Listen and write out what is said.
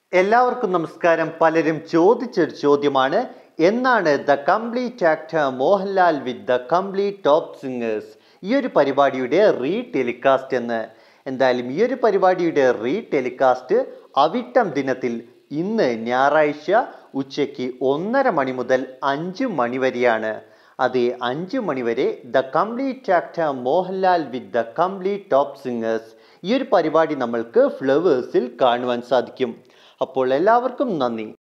എല്ലാവർക്കും നമസ്കാരം പലരും ചോദിച്ചൊരു ചോദ്യമാണ് എന്നാണ് the complete actor Mohanlal with the complete top singers ഈ ഒരു പരിപാടിയുടെ റീ ടെലികാസ്റ്റ് എന്ന് എന്തായാലും ഈ ഒരു പരിപാടിയുടെ റീ ടെലികാസ്റ്റ് അവിട്ടം ദിനത്തിൽ ഇന്ന് ഞായറാഴ്ച ഉച്ചയ്ക്ക് ഒന്നര മണി മുതൽ അഞ്ച് മണി വരെയാണ് അതെ അഞ്ച് മണി വരെ the complete actor Mohanlal with the complete top singers ഈ ഒരു പരിപാടി നമ്മൾക്ക് ഫ്ലവേഴ്സിൽ കാണുവാൻ സാധിക്കും അപ്പോൾ എല്ലാവർക്കും നന്ദി